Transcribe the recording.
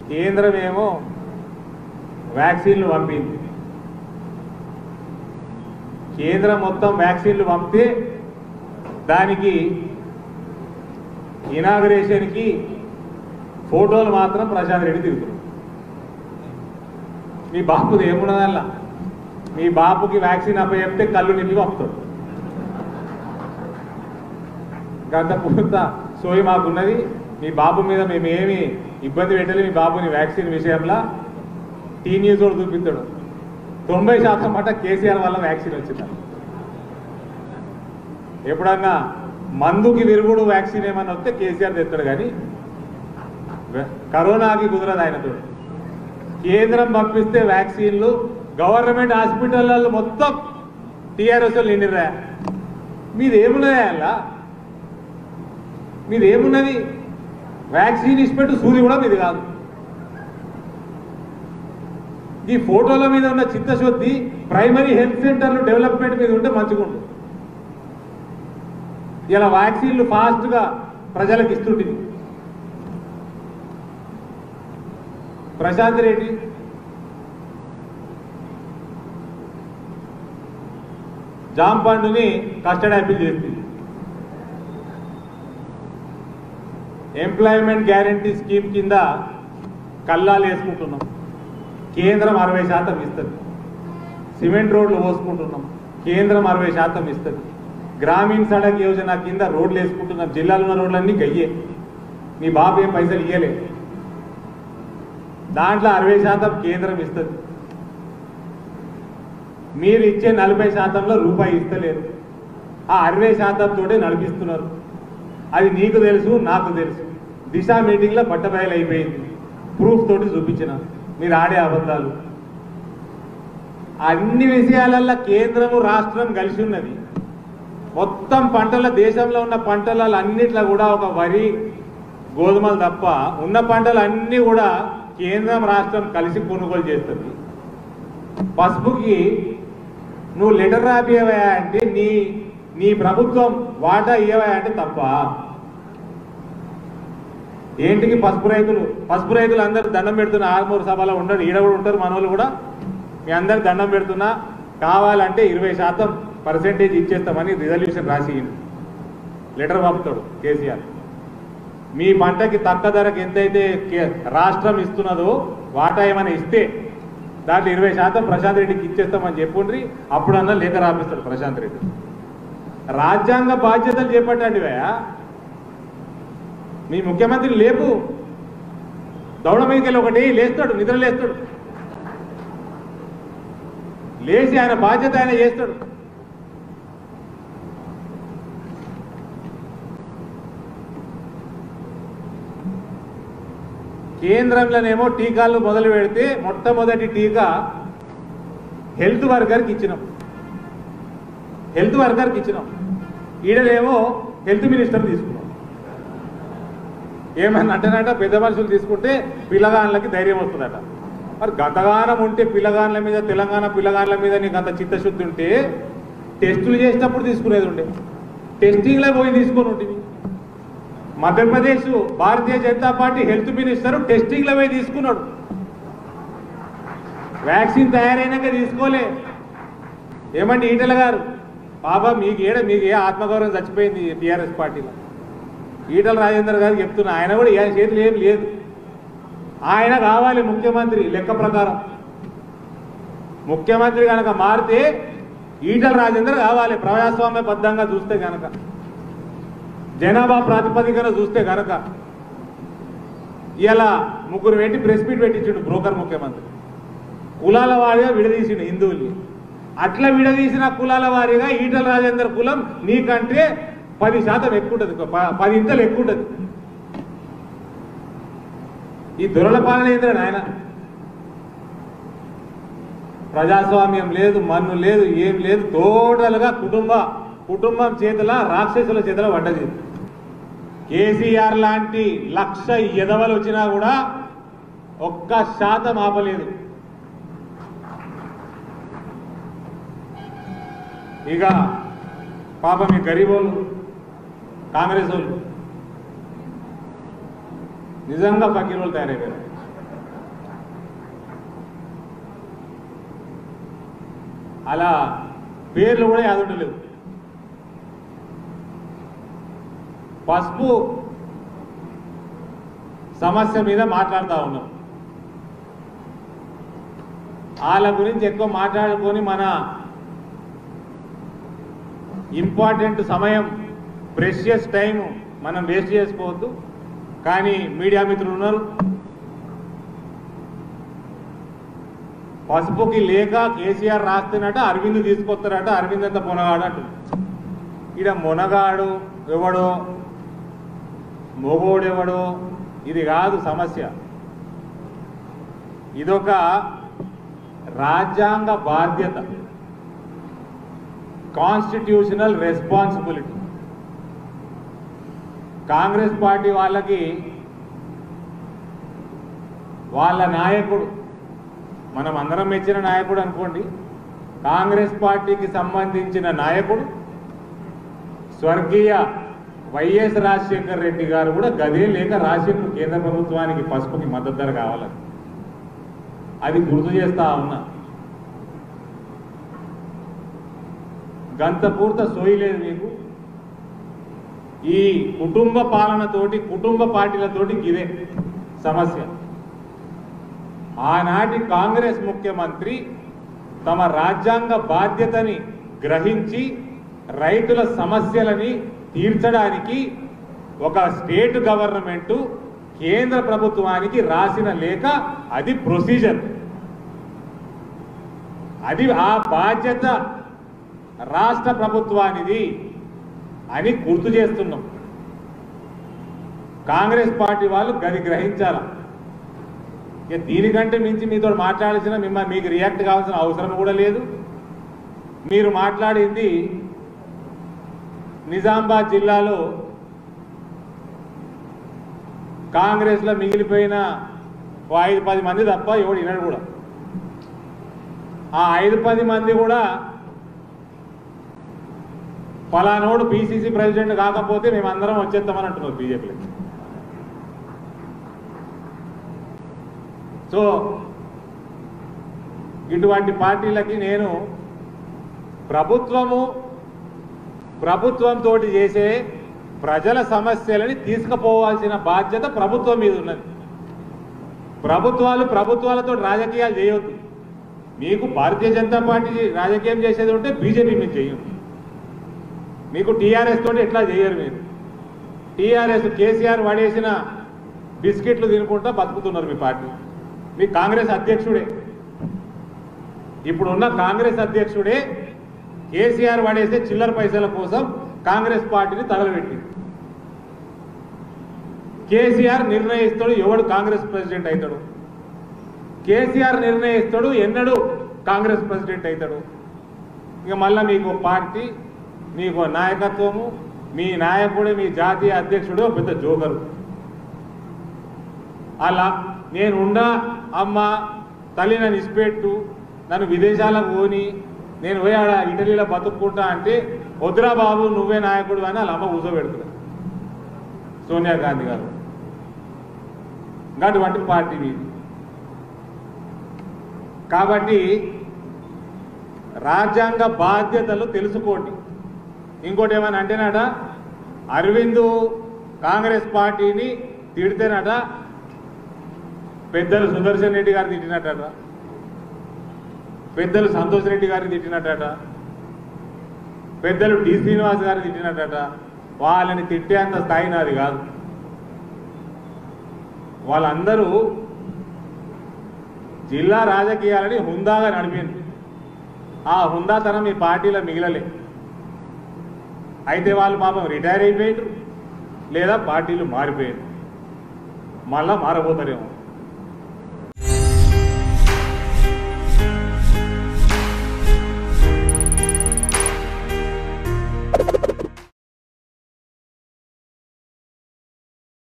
కేంద్రం ఏమో వ్యాక్సిన్లు పంపింది కేంద్రం మొత్తం వ్యాక్సిన్లు పంపితే దానికి ఇనాగరేషన్కి ఫోటోలు మాత్రం ప్రశాంత్ రెడ్డి దిగుతున్నాడు మీ బాపుది ఏమున్నదల్లా మీ బాపుకి వ్యాక్సిన్ అప్పచెప్తే కళ్ళు నింపి పంపుతాడు గంత పూర్త సోయి మాకున్నది మీ బాబు మీద మేము ఏమి ఇబ్బంది పెట్టలేదు మీ బాబుని వ్యాక్సిన్ విషయంలో టీ న్యూస్ కూడా చూపిస్తాడు తొంభై శాతం మట కేసీఆర్ వల్ల వ్యాక్సిన్ వచ్చింది ఎప్పుడన్నా మందుకి విరుగుడు వ్యాక్సిన్ ఏమన్నా వస్తే కేసీఆర్ తెస్తాడు కానీ వె- కరోనాకి కుదరదు ఆయనతో కేంద్రం పంపిస్తే వ్యాక్సిన్లు గవర్నమెంట్ హాస్పిటల్లో మొత్తం టీఆర్ఎస్ నిండిరా మీది ఏమున్నది అలా మీది ఏమున్నది వ్యాక్సిన్ ఇచ్చిపెట్టు సూది కూడా మీది కాదు ఈ ఫోటోల మీద ఉన్న చిత్తశుద్ధి ప్రైమరీ హెల్త్ సెంటర్లు డెవలప్మెంట్ మీద ఉంటే మంచిగుండు ఇలా వ్యాక్సిన్లు ఫాస్ట్గా ప్రజలకు ఇస్తుంటుంది ప్రశాంత్ రెడ్డి జాంపాండుని కస్టడీ అప్పీల్ చేసింది ఎంప్లాయ్మెంట్ గ్యారంటీ స్కీమ్ కింద కల్లాలు వేసుకుంటున్నాం కేంద్రం అరవై శాతం ఇస్తుంది సిమెంట్ రోడ్లు పోసుకుంటున్నాం కేంద్రం అరవై శాతం ఇస్తుంది గ్రామీణ సడక్ యోజన కింద రోడ్లు వేసుకుంటున్నాం జిల్లాలో ఉన్న రోడ్లన్నీ గయ్యే మీ బాబు ఏం పైసలు ఇయ్యలే దాంట్లో అరవై శాతం కేంద్రం ఇస్తుంది మీరు ఇచ్చే నలభై శాతంలో రూపాయి ఇస్తలేరు ఆ అరవై శాతంతోనే నడిపిస్తున్నారు అది నీకు తెలుసు నాకు తెలుసు దిశ మీటింగ్లో బట్టబయలు అయిపోయింది ప్రూఫ్ తోటి చూపించిన మీరు ఆడే అబద్ధాలు అన్ని విషయాలల్లో కేంద్రము రాష్ట్రం కలిసి ఉన్నది మొత్తం పంటల దేశంలో ఉన్న పంటలలో అన్నిట్లో కూడా ఒక వరి గోధుమలు తప్ప ఉన్న పంటలు అన్నీ కూడా కేంద్రం రాష్ట్రం కలిసి కొనుగోలు చేస్తుంది పసుపుకి నువ్వు లెటర్ రాపియవా అంటే నీ నీ ప్రభుత్వం వాటా ఇయ్యవా అంటే తప్ప ఏంటికి పసుపు రైతులు పసుపు రైతులు అందరు దండం పెడుతున్న ఆరుమూరు సభలో ఉండరు ఈడ కూడా ఉంటారు మన వాళ్ళు కూడా మీ అందరు దండం పెడుతున్నా కావాలంటే ఇరవై శాతం పర్సెంటేజ్ ఇచ్చేస్తామని రిజల్యూషన్ రాసి లెటర్ పంపుతాడు కేసీఆర్ మీ పంటకి తక్కువ ధరకు ఎంతైతే కే- రాష్ట్రం ఇస్తున్నదో వాటా ఏమైనా ఇస్తే దాంట్లో ఇరవై శాతం ప్రశాంత్ రెడ్డికి ఇచ్చేస్తామని చెప్పుండ్రి అప్పుడన్నా లేఖ రాపిస్తాడు ప్రశాంత్ రెడ్డి రాజ్యాంగ బాధ్యతలు చేపట్టండి భయ్యా మీ ముఖ్యమంత్రి లేపు దౌడ మీదకి వెళ్ళి ఒకటి లేస్తాడు నిద్ర లేస్తాడు లేచి ఆయన బాధ్యత ఆయన చేస్తాడు కేంద్రంలోనేమో టీకాలు మొదలు పెడితే మొట్టమొదటి టీకా హెల్త్ వర్కర్కి ఇచ్చినాం హెల్త్ వర్కర్కి ఇచ్చినాం ఈడనేమో హెల్త్ మినిస్టర్ తీసుకున్నాం ఏమన్నా అంటేనట పెద్ద మనుషులు తీసుకుంటే పిల్లగాళ్ళకి ధైర్యం వస్తుందట మరి గతగానం ఉంటే పిల్లగాళ్ళ మీద తెలంగాణ పిల్లగాళ్ళ మీద నీకు అంత చిత్తశుద్ధి ఉంటే టెస్టులు చేసేటప్పుడు తీసుకునేది ఉండే టెస్టింగ్లో పోయి తీసుకొని ఉంటుంది Madhya Pradesh Bharatiya Janata party health minister టెస్టింగ్లో పోయి తీసుకున్నాడు వ్యాక్సిన్ తయారైనాక తీసుకోలే ఏమండి ఈటల గారు బాబా మీకు ఏడ మీకు ఏ ఆత్మగౌరవం చచ్చిపోయింది టీఆర్ఎస్ పార్టీలో ఈటల రాజేందర్ గారు చెప్తున్నా ఆయన కూడా ఏ చేతులు ఏం లేదు ఆయన కావాలి ముఖ్యమంత్రి లెక్క ప్రకారం ముఖ్యమంత్రి కనుక మారితే ఈటల రాజేందర్ కావాలి ప్రజాస్వామ్యబద్ధంగా చూస్తే కనుక జనాభా ప్రాతిపదికన చూస్తే కనుక ఇలా ముగ్గురు పెట్టి ప్రెస్ మీట్ పెట్టించిండు బ్రోకర్ ముఖ్యమంత్రి కులాల వారిగా విడదీసిండు హిందువుల్ని అట్లా విడదీసిన కులాల వారిగా ఈటల రాజేందర్ కులం నీకంటే పది శాతం ఎక్కువ ఉంటుంది ప- పది ఇంతలు ఎక్కువ ఉంటుంది ఈ దొరల పాలన ఏంద్రా నాయన ప్రజాస్వామ్యం లేదు మన్ను లేదు ఏం లేదు టోటల్గా కుటుంబ కుటుంబం చేతుల రాక్షసుల చేతుల పడ్డది కేసీఆర్ లాంటి లక్ష ఎదవలు వచ్చినా కూడా ఒక్క శాతం ఆపలేదు ఇక పాపం ఈ గరీబోళ్ళు కాంగ్రెస్ వాళ్ళు నిజంగా ఫకీర్ వాళ్ళు తయారైపోయారు అలా పేర్లు కూడా యాదుంటలేవు పసుపు సమస్య మీద మాట్లాడుతూ ఉన్నాం వాళ్ళ గురించి ఎక్కువ మాట్లాడుకొని మన ఇంపార్టెంట్ సమయం ప్రెషియస్ టైం మనం వేస్ట్ చేసుకోవద్దు కానీ మీడియా మిత్రులు ఉన్నారు పసుపుకి లేక కేసీఆర్ రాస్తున్నట్ట అరవింద్ తీసుకొస్తారట అరవింద్ అంత మునగాడు అంటు ఈడ మునగాడు ఎవడో మొగోడెవడో ఇది కాదు సమస్య ఇదొక రాజ్యాంగ బాధ్యత కాన్స్టిట్యూషనల్ రెస్పాన్సిబిలిటీ కాంగ్రెస్ పార్టీ వాళ్ళకి వాళ్ళ నాయకుడు మనం అందరం మెచ్చిన నాయకుడు అనుకోండి కాంగ్రెస్ పార్టీకి సంబంధించిన నాయకుడు స్వర్గీయ వైఎస్ రాజశేఖర్ రెడ్డి గారు కూడా గదే లేక రాజశేఖర్ కేంద్ర ప్రభుత్వానికి పసుపుకి మద్దతు ధర కావాలని అది గుర్తు చేస్తా ఉన్నా గంత పూర్త సోయి లేదు మీకు ఈ కుటుంబ పాలనతోటి కుటుంబ పార్టీలతోటి ఇదే సమస్య ఆనాటి కాంగ్రెస్ ముఖ్యమంత్రి తమ రాజ్యాంగ బాధ్యతని గ్రహించి రైతుల సమస్యలని తీర్చడానికి ఒక స్టేట్ గవర్నమెంట్ కేంద్ర ప్రభుత్వానికి రాసిన లేఖ అది ప్రొసీజర్ అది ఆ బాధ్యత రాష్ట్ర ప్రభుత్వానిది అని గుర్తు చేస్తున్నాం కాంగ్రెస్ పార్టీ వాళ్ళు గది గ్రహించాల ఇక దీనికంటే మించి మీతో మాట్లాడాల్సిన మిమ్మల్ని మీకు రియాక్ట్ కావాల్సిన అవసరం కూడా లేదు మీరు మాట్లాడింది నిజామాబాద్ జిల్లాలో కాంగ్రెస్లో మిగిలిపోయిన ఓ ఐదు పది మంది తప్ప ఎవడు వినడు కూడా ఆ ఐదు పది మంది కూడా ఫలానోడు పిసిసి ప్రెసిడెంట్ కాకపోతే మేమందరం వచ్చేస్తామని అంటున్నారు బీజేపీలో సో ఇటువంటి పార్టీలకి నేను ప్రభుత్వము ప్రభుత్వంతో చేసే ప్రజల సమస్యలని తీసుకుపోవాల్సిన బాధ్యత ప్రభుత్వం మీద ఉన్నది ప్రభుత్వాలు ప్రభుత్వాలతో రాజకీయాలు చేయవద్దు మీకు భారతీయ జనతా పార్టీ రాజకీయం చేసేది ఉంటే బీజేపీ మీద చేయొద్దు మీకు టీఆర్ఎస్ తోటి ఎట్లా చేయరు మీరు టీఆర్ఎస్ కేసీఆర్ పడేసిన బిస్కెట్లు తినుకుంటా బతుకుతున్నారు మీ పార్టీ మీ కాంగ్రెస్ అధ్యక్షుడే ఇప్పుడున్న కాంగ్రెస్ అధ్యక్షుడే కేసీఆర్ పడేసే చిల్లర పైసల కోసం కాంగ్రెస్ పార్టీని తగలబెట్టింది కేసీఆర్ నిర్ణయిస్తాడు ఎవడు కాంగ్రెస్ ప్రెసిడెంట్ అవుతాడు కేసీఆర్ నిర్ణయిస్తాడు ఎన్నడు కాంగ్రెస్ ప్రెసిడెంట్ అవుతాడు ఇక మళ్ళీ మీకు పార్టీ మీకు నాయకత్వము మీ నాయకుడు మీ జాతీయ అధ్యక్షుడు పెద్ద జోకరు అలా నేను ఉండా అమ్మ తల్లి నన్ను ఇసిపెట్టు నన్ను విదేశాలకు పోని నేను పోయి ఆడ ఇటలీలో బతుక్కుంటా అంటే వద్దురా బాబు నువ్వే నాయకుడు అని వాళ్ళ అమ్మ కూర్చోబెడుతుంది సోనియా గాంధీ గారు ఇంకా అటువంటి పార్టీ మీది కాబట్టి రాజ్యాంగ బాధ్యతలు తెలుసుకోండి ఇంకోటి ఏమైనా అంటేనట అరవింద్ కాంగ్రెస్ పార్టీని తిడితేనట పెద్దలు సుదర్శన్ రెడ్డి గారు తిట్టినట్టట పెద్దలు సంతోష్ రెడ్డి గారిని తిట్టినట్టట పెద్దలు డి శ్రీనివాస్ గారిని తిట్టినట్టట వాళ్ళని తిట్టేంత స్థాయి నాది కాదు వాళ్ళందరూ జిల్లా రాజకీయాలని హుందాగా నడిపింది ఆ హుందాతనం మీ పార్టీలో మిగిలలే అయితే వాళ్ళు పాపం రిటైర్ అయిపోయారు లేదా పార్టీలు మారిపోయారు మళ్ళా మారబోతారేమో